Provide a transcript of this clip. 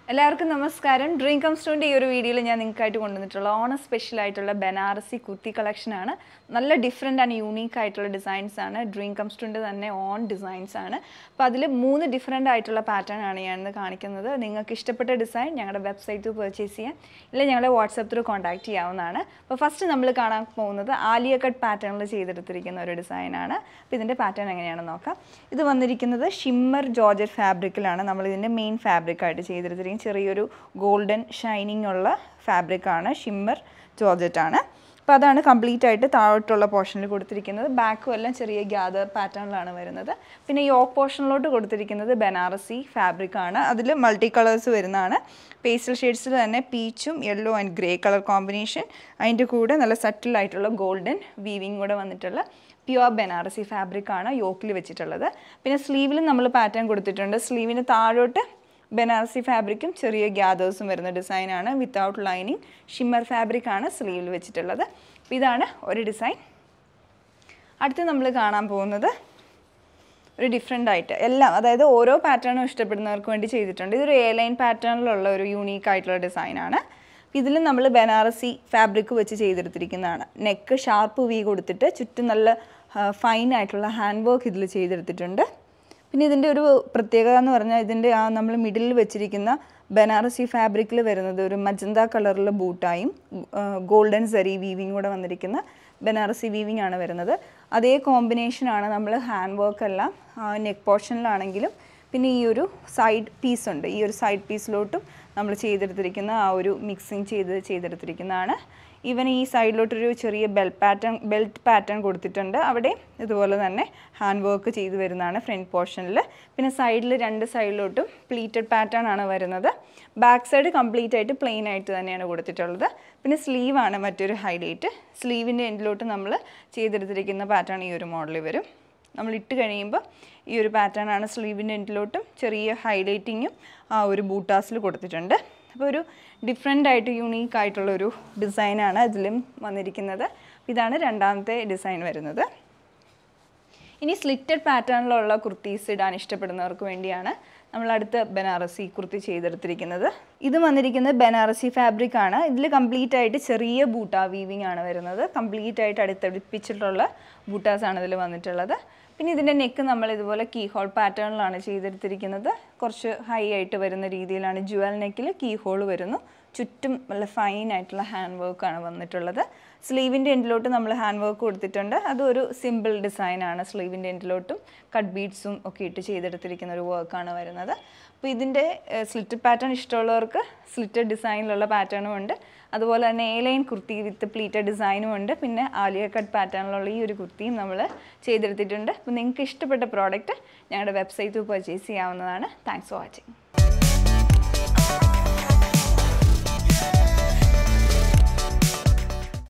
എല്ലാവർക്കും നമസ്കാരം dream come സ്റ്റോൻ്റെ ഈ ഒരു വീഡിയോയിൽ ഞാൻ നിങ്ങൾക്കായിട്ട് കൊണ്ടുവന്നിട്ടുള്ള ഓണം സ്പെഷ്യൽ ആയിട്ടുള്ള ബനാറസി കുർത്തി കളക്ഷനാണ് നല്ല ഡിഫറെൻ്റ് ആൻഡ് യൂണീക്ക് ആയിട്ടുള്ള ഡിസൈൻസ് ആണ് ഡ്രീം കം സ്റ്റോൻ്റെ തന്നെ ഓൺ ഡിസൈൻസ് ആണ് അപ്പോൾ അതിൽ മൂന്ന് ഡിഫറെൻ്റ് ആയിട്ടുള്ള പാറ്റേൺ ആണ് ഞാൻ ഇന്ന് കാണിക്കുന്നത് നിങ്ങൾക്ക് ഇഷ്ടപ്പെട്ട ഡിസൈൻ ഞങ്ങളുടെ വെബ്സൈറ്റ് പർച്ചേസ് ചെയ്യാൻ ഇല്ല ഞങ്ങളെ വാട്സപ്പ് ത്രൂ കോൺടാക്ട് ചെയ്യാവുന്നതാണ് അപ്പോൾ ഫസ്റ്റ് നമ്മൾ കാണാൻ പോകുന്നത് ആലിയ കട്ട് പാറ്റേണിൽ ചെയ്തെടുത്തിരിക്കുന്ന ഒരു ഡിസൈനാണ് അപ്പോൾ ഇതിൻ്റെ പാറ്റേൺ എങ്ങനെയാണെന്ന് നോക്കാം ഇത് വന്നിരിക്കുന്നത് ഷിമ്മർ ജോർജറ്റ് ഫാബ്രിക്കിലാണ് നമ്മൾ ഇതിൻ്റെ മെയിൻ ഫാബ്രിക് ആയിട്ട് ചെയ്തെടുത്തിരിക്കുന്നത് ചെറിയൊരു ഗോൾഡൻ ഷൈനിങ് ഉള്ള ഫാബ്രിക്കാണ് ഷിമ്മർ ജോർജറ്റ് ആണ് അപ്പോൾ അതാണ് കംപ്ലീറ്റ് ആയിട്ട് താഴോട്ടുള്ള പോർഷനിൽ കൊടുത്തിരിക്കുന്നത് ബാക്കും എല്ലാം ചെറിയ ഗ്യാദർ പാറ്റേണിലാണ് വരുന്നത് പിന്നെ ഈ ഓഫ് പോർഷനിലോട്ട് കൊടുത്തിരിക്കുന്നത് ബനാറസി ഫാബ്രിക് ആണ് അതിൽ മൾട്ടി കളേഴ്സ് വരുന്നതാണ് പേസ്റ്റൽ ഷെയ്ഡ്സിൽ തന്നെ പീച്ചും yellow and grey colour combination അതിൻ്റെ കൂടെ നല്ല സട്ടിൽ ആയിട്ടുള്ള ഗോൾഡൻ വീവിങ് കൂടെ വന്നിട്ടുള്ള പ്യുവർ ബനാറസി ഫാബ്രിക് ആണ് യോക്കിൽ വെച്ചിട്ടുള്ളത് പിന്നെ സ്ലീവിലും നമ്മൾ പാറ്റേൺ കൊടുത്തിട്ടുണ്ട് സ്ലീവിന് താഴോട്ട് ബനാറസി ഫാബ്രിക്കും ചെറിയ ഗ്യാദേഴ്സും വരുന്ന ഡിസൈനാണ് വിത്തൗട്ട് ലൈനിങ് ഷിമ്മർ ഫാബ്രിക് ആണ് സ്ലീവിൽ വെച്ചിട്ടുള്ളത് അപ്പോൾ ഇതാണ് ഒരു ഡിസൈൻ അടുത്ത് നമ്മൾ കാണാൻ പോകുന്നത് ഒരു ഡിഫറെൻ്റ് ആയിട്ട് എല്ലാം അതായത് ഓരോ പാറ്റേണും ഇഷ്ടപ്പെടുന്നവർക്ക് വേണ്ടി ചെയ്തിട്ടുണ്ട് ഇതൊരു എ ലൈൻ പാറ്റേണിലുള്ള ഒരു യൂണീക്ക് ആയിട്ടുള്ള ഡിസൈനാണ് ഇതിലും നമ്മൾ ബനാറസി ഫാബ്രിക് വെച്ച് ചെയ്തെടുത്തിരിക്കുന്നതാണ് നെക്ക് ഷാർപ്പ് വി കൊടുത്തിട്ട് ചുറ്റും നല്ല ഫൈൻ ആയിട്ടുള്ള ഹാൻഡ് വർക്ക് ഇതിൽ ചെയ്തെടുത്തിട്ടുണ്ട് പിന്നെ ഇതിൻ്റെ ഒരു പ്രത്യേകത എന്ന് പറഞ്ഞാൽ ഇതിൻ്റെ ആ നമ്മൾ മിഡിലിൽ വെച്ചിരിക്കുന്ന ബനാറസി ഫാബ്രിക്കിൽ വരുന്നത് ഒരു മജന്ത കളറിലെ ബൂട്ടായും ഗോൾഡൻ സരി വീവിങ് കൂടെ വന്നിരിക്കുന്ന ബനാറസി വീവിങ് ആണ് വരുന്നത് അതേ കോമ്പിനേഷനാണ് നമ്മൾ ഹാൻഡ് വർക്ക് എല്ലാം നെക്ക് പോർഷനിലാണെങ്കിലും പിന്നെ ഈ ഒരു സൈഡ് പീസ് ഉണ്ട് ഈ ഒരു സൈഡ് പീസിലോട്ടും നമ്മൾ ചെയ്തെടുത്തിരിക്കുന്ന ആ ഒരു മിക്സിങ് ചെയ്ത് ചെയ്തെടുത്തിരിക്കുന്നതാണ് ഈവൻ ഈ സൈഡിലോട്ടൊരു ചെറിയ ബെൽ പാറ്റേൺ ബെൽറ്റ് പാറ്റേൺ കൊടുത്തിട്ടുണ്ട് അവിടെ ഇതുപോലെ തന്നെ ഹാൻഡ് വർക്ക് ചെയ്ത് വരുന്നതാണ് ഫ്രണ്ട് പോർഷനിൽ പിന്നെ സൈഡിൽ രണ്ട് സൈഡിലോട്ടും പ്ലീറ്റഡ് പാറ്റേൺ ആണ് വരുന്നത് ബാക്ക് സൈഡ് കംപ്ലീറ്റ് ആയിട്ട് പ്ലെയിൻ ആയിട്ട് തന്നെയാണ് കൊടുത്തിട്ടുള്ളത് പിന്നെ സ്ലീവാണ് മറ്റൊരു ഹൈലൈറ്റ് സ്ലീവിൻ്റെ എൻഡിലോട്ട് നമ്മൾ ചെയ്തെടുത്തിരിക്കുന്ന പാറ്റേൺ ഈ ഒരു മോഡൽ വരും നമ്മൾ ഇട്ട് കഴിയുമ്പോൾ ഈ ഒരു പാറ്റേൺ ആണ് സ്ലീവിൻ്റെ എൻഡിലോട്ടും ചെറിയ ഹൈലൈറ്റിങ്ങും ആ ഒരു ബൂട്ടാസിൽ കൊടുത്തിട്ടുണ്ട് അപ്പോൾ ഒരു ഡിഫറെൻ്റ് ആയിട്ട് യുണീക്ക് ആയിട്ടുള്ള ഒരു ഡിസൈനാണ് ഇതിലും വന്നിരിക്കുന്നത് ഇതാണ് രണ്ടാമത്തെ ഡിസൈൻ വരുന്നത് ഇനി സ്ലിറ്റഡ് പാറ്റേണിലുള്ള കുർത്തീസ് ഇടാൻ ഇഷ്ടപ്പെടുന്നവർക്ക് വേണ്ടിയാണ് നമ്മൾ അടുത്ത ബനാറസി കുർത്തി ചെയ്തെടുത്തിരിക്കുന്നത് ഇത് വന്നിരിക്കുന്നത് ബനാറസി ഫാബ്രിക് ആണ് ഇതിൽ കംപ്ലീറ്റ് ആയിട്ട് ചെറിയ ബൂട്ട വീവിങ് ആണ് വരുന്നത് കംപ്ലീറ്റ് ആയിട്ട് അടുത്തടുപ്പിച്ചിട്ടുള്ള ബൂട്ടാസ് ആണ് ഇതിൽ വന്നിട്ടുള്ളത് പിന്നെ ഇതിൻ്റെ നെക്ക് നമ്മൾ ഇതുപോലെ കീ ഹോൾ പാറ്റേണിലാണ് ചെയ്തെടുത്തിരിക്കുന്നത് കുറച്ച് ഹൈ ആയിട്ട് വരുന്ന രീതിയിലാണ് ജുവൽ നെക്കിൽ കീ ഹോൾ വരുന്നു ചുറ്റും നല്ല ഫൈൻ ആയിട്ടുള്ള ഹാൻഡ് വർക്കാണ് വന്നിട്ടുള്ളത് സ്ലീവിൻ്റെ എൻഡിലോട്ട് നമ്മൾ ഹാൻഡ് വർക്ക് കൊടുത്തിട്ടുണ്ട് അതൊരു സിമ്പിൾ ഡിസൈനാണ് സ്ലീവിൻ്റെ എൻഡിലോട്ടും കട്ട് ബീഡ്സും ഒക്കെ ഇട്ട് ചെയ്തെടുത്തിരിക്കുന്ന ഒരു വർക്കാണ് വരുന്നത് അപ്പോൾ ഇതിൻ്റെ സ്ലിറ്റ് പാറ്റേൺ ഇഷ്ടമുള്ളവർക്ക് സ്ലിറ്റഡ് ഡിസൈനിലുള്ള പാറ്റേണും ഉണ്ട് അതുപോലെ തന്നെ A line kurti with pleated ഡിസൈനും ഉണ്ട് പിന്നെ ആലിയ കട്ട് പാറ്റേണിലുള്ള ഈ ഒരു കുർത്തിയും നമ്മൾ ചെയ്തെടുത്തിട്ടുണ്ട് അപ്പോൾ നിങ്ങൾക്ക് ഇഷ്ടപ്പെട്ട പ്രോഡക്റ്റ് ഞങ്ങളുടെ വെബ്സൈറ്റിൽ പർച്ചേസ് ചെയ്യാവുന്നതാണ് താങ്ക്സ് ഫോർ വാച്ചിങ്